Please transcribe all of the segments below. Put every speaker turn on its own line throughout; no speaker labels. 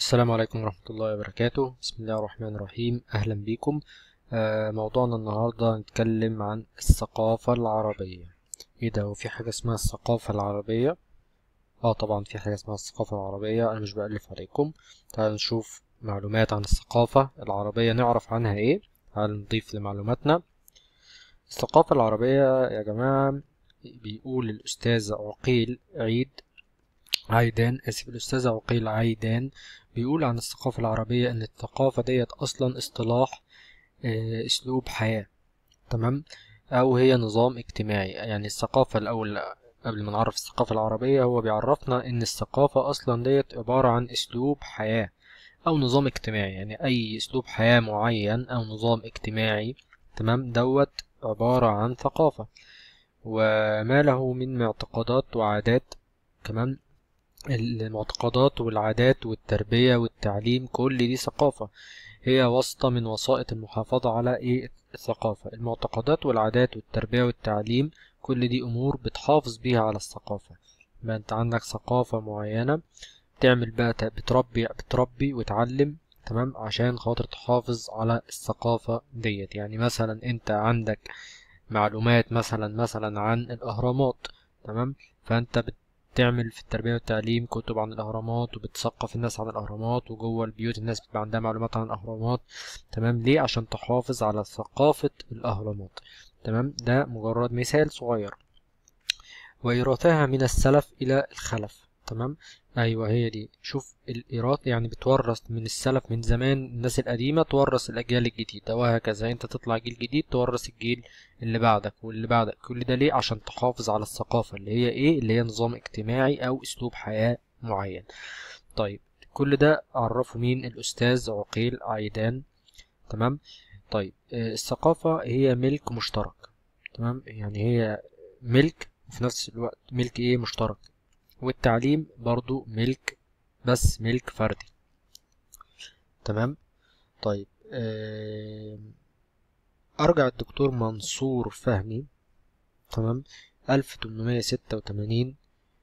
السلام عليكم ورحمة الله وبركاته بسم الله الرحمن الرحيم أهلا بكم آه، موضوعنا النهاردة نتكلم عن الثقافة العربية ايه ده وفي حاجة اسمها الثقافة العربية اه طبعا في حاجة اسمها الثقافة العربية أنا مش بألف عليكم تعالوا نشوف معلومات عن الثقافة العربية نعرف عنها ايه تعالوا نضيف لمعلوماتنا الثقافة العربية يا جماعة بيقول الأستاذ عقيل عيد عايدان آسف الأستاذ عقيل عايدان بيقول عن الثقافة العربية إن الثقافة ديت أصلا اصطلاح آه، أسلوب حياة تمام أو هي نظام اجتماعي يعني الثقافة الأول قبل ما نعرف الثقافة العربية هو بيعرفنا إن الثقافة أصلا ديت عبارة عن أسلوب حياة أو نظام اجتماعي يعني أي أسلوب حياة معين أو نظام اجتماعي تمام دوت عبارة عن ثقافة وما له من معتقدات وعادات كمان المعتقدات والعادات والتربية والتعليم كل دي ثقافة هي واسطة من وسائط المحافظة على ايه الثقافة المعتقدات والعادات والتربية والتعليم كل دي أمور بتحافظ بيها على الثقافة ما انت عندك ثقافة معينة تعمل بقى ت- بتربي بتربي وتعلم تمام عشان خاطر تحافظ على الثقافة ديت يعني مثلا انت عندك معلومات مثلا مثلا عن الأهرامات تمام فانت بتعمل في التربية والتعليم كتب عن الأهرامات وبتثقف الناس عن الأهرامات وجوه البيوت الناس بتبقى عندها معلومات عن الأهرامات تمام ليه عشان تحافظ على ثقافة الأهرامات تمام ده مجرد مثال صغير وإيراثها من السلف إلى الخلف تمام أيوة هي دي شوف الإيراث يعني بتورث من السلف من زمان الناس القديمة تورث الأجيال الجديدة وهكذا أنت تطلع جيل جديد تورث الجيل اللي بعدك واللي بعدك كل ده ليه عشان تحافظ على الثقافة اللي هي إيه اللي هي نظام اجتماعي أو أسلوب حياة معين طيب كل ده عرفه مين الأستاذ عقيل عيدان تمام طيب آه، الثقافة هي ملك مشترك تمام يعني هي ملك وفي نفس الوقت ملك ايه مشترك والتعليم برضو ملك بس ملك فردي تمام طيب آه، أرجع الدكتور منصور فهمي تمام ألف تمنمية ستة وتمانين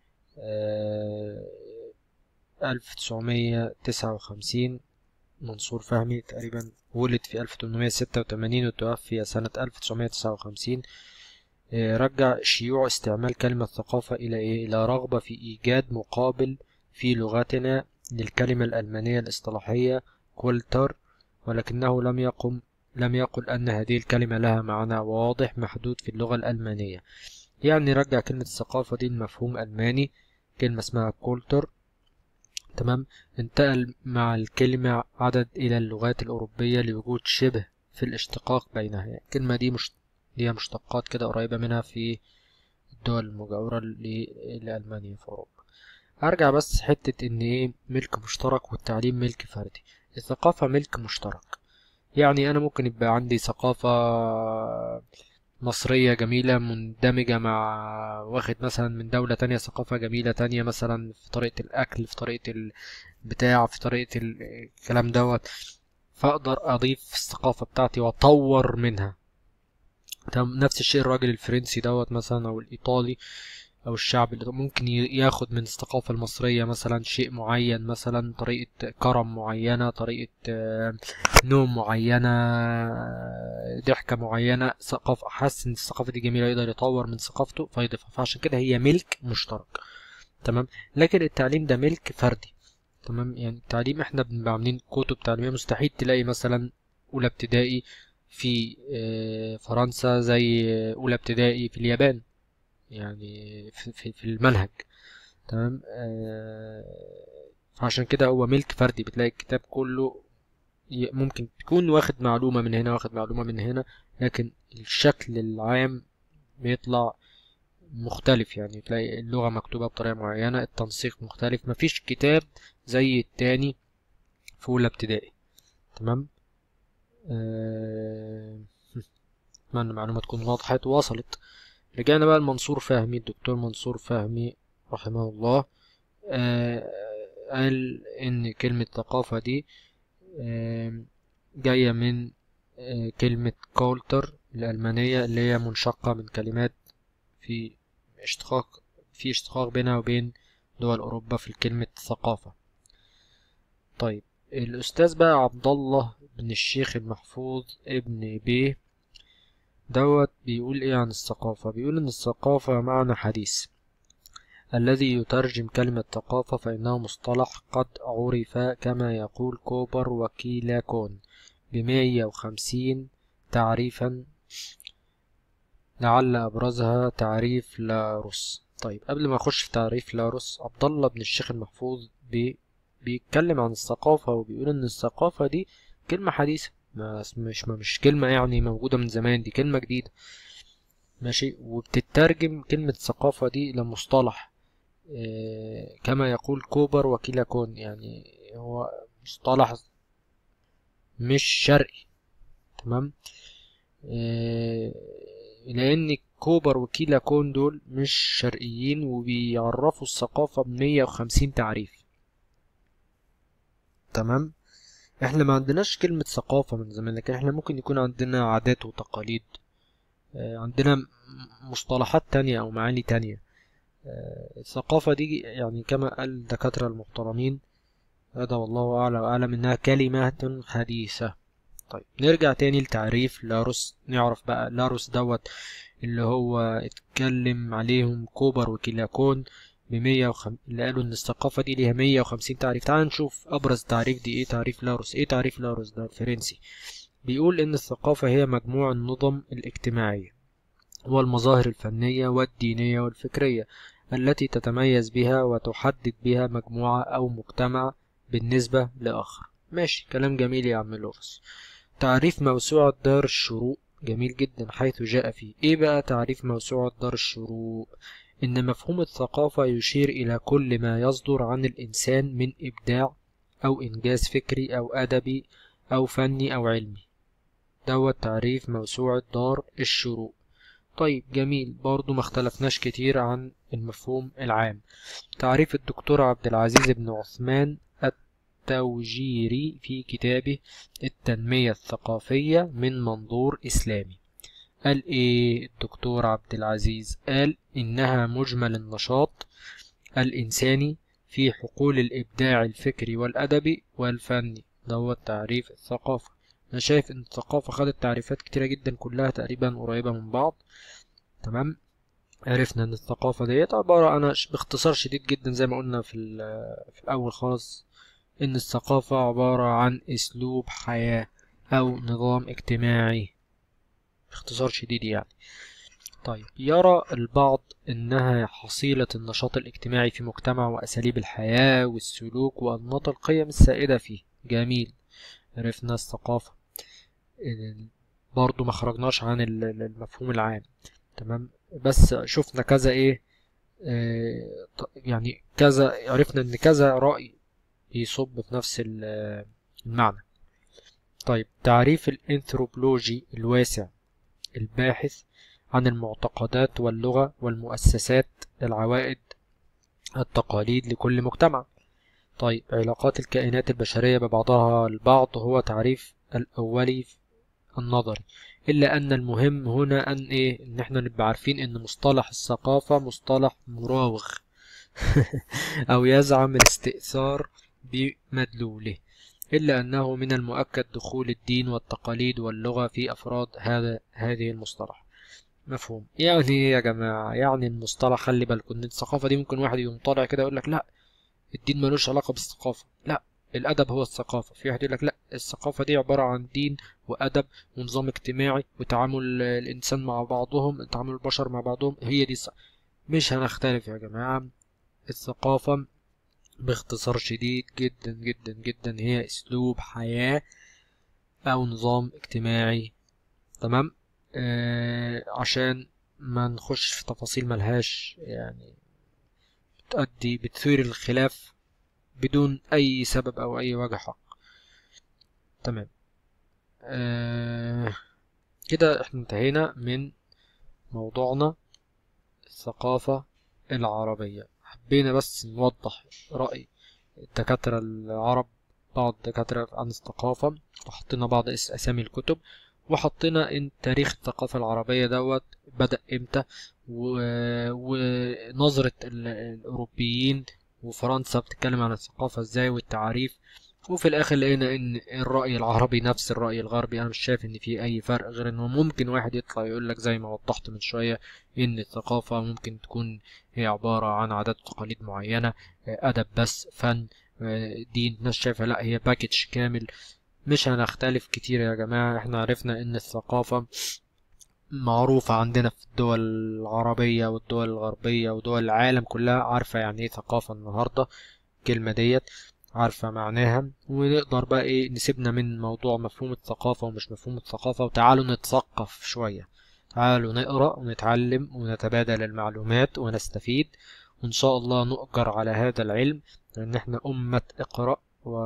ألف تسعمية تسعة وخمسين منصور فهمي تقريبا ولد في ألف تمنمية ستة وتمانين وتوفي سنة ألف تسعمية تسعة وخمسين رجع شيوع استعمال كلمة ثقافة إلى إيه؟ إلى رغبة في إيجاد مقابل في لغتنا للكلمة الألمانية الاصطلاحية كولتر ولكنه لم يقم لم يقل أن هذه الكلمة لها معنى واضح محدود في اللغة الألمانية يعني رجع كلمة الثقافة دي لمفهوم ألماني كلمة اسمها كولتر تمام انتقل مع الكلمة عدد إلى اللغات الأوروبية لوجود شبه في الاشتقاق بينها يعني الكلمة دي مش ليها مشتقات كده قريبة منها في الدول المجاورة ل- لألمانيا في أوروبا أرجع بس حتة إن إيه ملك مشترك والتعليم ملك فردي الثقافة ملك مشترك يعني أنا ممكن يبقى عندي ثقافة مصرية جميلة مندمجة مع واخد مثلا من دولة تانية ثقافة جميلة تانية مثلا في طريقة الأكل في طريقة البتاع في طريقة ال- الكلام دوت فأقدر أضيف الثقافة بتاعتي وأطور منها تمام نفس الشيء الراجل الفرنسي دوت مثلا أو الإيطالي أو الشعب اللي ممكن ي- ياخد من الثقافة المصرية مثلا شيء معين مثلا طريقة كرم معينة طريقة آه، نوم معينة آه، ضحكة معينة ثقافة حاسس إن الثقافة دي جميلة يقدر يطور من ثقافته فيضيفها فعشان كده هي ملك مشترك تمام لكن التعليم ده ملك فردي تمام يعني التعليم احنا بنبقى عاملين كتب تعليمية مستحيل تلاقي مثلا أولى ابتدائي في آه، فرنسا زي آه، أولى ابتدائي في اليابان يعني في, في, في المنهج تمام آه، فعشان كده هو ملك فردي بتلاقي الكتاب كله ي- ممكن تكون واخد معلومة من هنا واخد معلومة من هنا لكن الشكل العام بيطلع مختلف يعني تلاقي اللغة مكتوبة بطريقة معينة التنسيق مختلف مفيش كتاب زي التاني في أولى ابتدائي تمام آه، أتمنى المعلومة تكون وضحت ووصلت رجعنا بقى لمنصور فهمي الدكتور منصور فهمي رحمه الله آه، قال إن كلمة ثقافة دي آه، جاية من آه، كلمة كولتر الألمانية اللي هي منشقة من كلمات في اشتقاق في اشتقاق بينها وبين دول أوروبا في كلمة ثقافة طيب الأستاذ بقى عبد الله بن الشيخ المحفوظ ابن بيه دوت بيقول ايه عن الثقافة بيقول ان الثقافة معنى حديث الذي يترجم كلمة ثقافة فإنه مصطلح قد عرف كما يقول كوبر وكيلاكون بمية وخمسين تعريفا لعل أبرزها تعريف لاروس طيب قبل ما أخش في تعريف لاروس عبد الله بن الشيخ المحفوظ بي بيتكلم عن الثقافة وبيقول إن الثقافة دي كلمة حديثة ما مش ما مش كلمة يعني موجودة من زمان دي كلمة جديدة ماشي وبتترجم كلمة ثقافة دي إلى مصطلح آه، كما يقول كوبر وكيلاكون يعني هو مصطلح مش شرقي تمام آه، لأن كوبر وكيلاكون دول مش شرقيين وبيعرفوا الثقافة بمية وخمسين تعريف تمام احنا ما عندناش كلمة ثقافة من زمان لكن احنا ممكن يكون عندنا عادات وتقاليد آه، عندنا مصطلحات تانية أو معاني تانية آه، الثقافة دي يعني كما قال الدكاترة المحترمين هذا والله أعلم أعلم إنها كلمات حديثة طيب نرجع تاني لتعريف لاروس نعرف بقى لاروس دوت اللي هو اتكلم عليهم كوبر وكيلاكون بمية وخم... اللي قالوا إن الثقافة دي ليها مية وخمسين تعريف تعال نشوف أبرز تعريف دي إيه تعريف لاروس إيه تعريف لاروس ده الفرنسي بيقول إن الثقافة هي مجموع النظم الاجتماعية والمظاهر الفنية والدينية والفكرية التي تتميز بها وتحدد بها مجموعة أو مجتمع بالنسبة لآخر ماشي كلام جميل يا عم لورس تعريف موسوعة دار الشروق جميل جدا حيث جاء فيه ايه بقى تعريف موسوعة دار الشروق ان مفهوم الثقافة يشير الى كل ما يصدر عن الانسان من ابداع او انجاز فكري او ادبي او فني او علمي دوت تعريف موسوعة دار الشروق طيب جميل برضو ما اختلفناش كتير عن المفهوم العام تعريف الدكتور عبد العزيز بن عثمان التوجيري في كتابه التنمية الثقافية من منظور إسلامي قال إيه الدكتور عبد العزيز قال إنها مجمل النشاط الإنساني في حقول الإبداع الفكري والأدبي والفني دوت تعريف الثقافة أنا شايف إن الثقافة خدت تعريفات كتيرة جدا كلها تقريبا قريبة من بعض تمام عرفنا إن الثقافة ديت عبارة أنا باختصار شديد جدا زي ما قلنا في, في الأول خالص إن الثقافة عبارة عن أسلوب حياة أو نظام اجتماعي باختصار شديد يعني طيب يرى البعض إنها حصيلة النشاط الاجتماعي في مجتمع وأساليب الحياة والسلوك وأنماط القيم السائدة فيه جميل عرفنا الثقافة برضو ما خرجناش عن المفهوم العام تمام بس شفنا كذا ايه آه يعني كذا عرفنا ان كذا رأي بيصب في نفس المعنى طيب تعريف الانثروبولوجي الواسع الباحث عن المعتقدات واللغة والمؤسسات العوائد التقاليد لكل مجتمع طيب علاقات الكائنات البشرية ببعضها البعض هو تعريف الأولي النظري إلا أن المهم هنا أن إيه إن إحنا نبقى عارفين إن مصطلح الثقافة مصطلح مراوغ أو يزعم الاستئثار بمدلوله إلا أنه من المؤكد دخول الدين والتقاليد واللغة في أفراد هذا هذه المصطلح مفهوم يعني إيه يا جماعة يعني المصطلح خلي بالكم إن الثقافة دي ممكن واحد يقوم طالع كده يقول لك لا الدين ملوش علاقة بالثقافة لا الأدب هو الثقافة في واحد يقول لك لا الثقافة دي عبارة عن دين وأدب ونظام اجتماعي وتعامل الإنسان مع بعضهم تعامل البشر مع بعضهم هي دي الثقافة. مش هنختلف يا جماعة الثقافة باختصار شديد جدا جدا جدا هي أسلوب حياة أو نظام اجتماعي تمام آه عشان ما نخش في تفاصيل ملهاش يعني بتؤدي بتثير الخلاف بدون أي سبب أو أي وجه حق تمام آه كده احنا انتهينا من موضوعنا الثقافة العربية حبينا بس نوضح رأي الدكاترة العرب بعض الدكاترة عن الثقافة وحطينا بعض أسامي الكتب وحطينا ان تاريخ الثقافة العربية دوت بدأ امتى ونظرة الأوروبيين وفرنسا بتتكلم عن الثقافة ازاي والتعاريف وفي الاخر لقينا ان الرأي العربي نفس الرأي الغربي انا مش شايف ان في اي فرق غير انه ممكن واحد يطلع يقول لك زي ما وضحت من شوية ان الثقافة ممكن تكون هي عبارة عن عادات وتقاليد معينة ادب بس فن دين ناس شايفة لا هي باكج كامل مش هنختلف كتير يا جماعة احنا عرفنا ان الثقافة معروفة عندنا في الدول العربية والدول الغربية ودول العالم كلها عارفة يعني ايه ثقافة النهاردة الكلمة ديت عارفة معناها ونقدر بقى ايه نسيبنا من موضوع مفهوم الثقافة ومش مفهوم الثقافة وتعالوا نتثقف شوية تعالوا نقرأ ونتعلم ونتبادل المعلومات ونستفيد وإن شاء الله نؤجر على هذا العلم لأن احنا أمة اقرأ و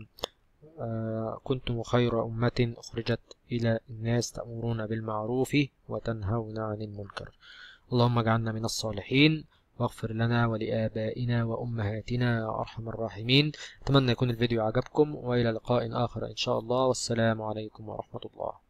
كنتم خير أمة أخرجت إلى الناس تأمرون بالمعروف وتنهون عن المنكر اللهم اجعلنا من الصالحين واغفر لنا ولآبائنا وأمهاتنا يا أرحم الراحمين أتمنى يكون الفيديو عجبكم وإلى لقاء آخر إن شاء الله والسلام عليكم ورحمة الله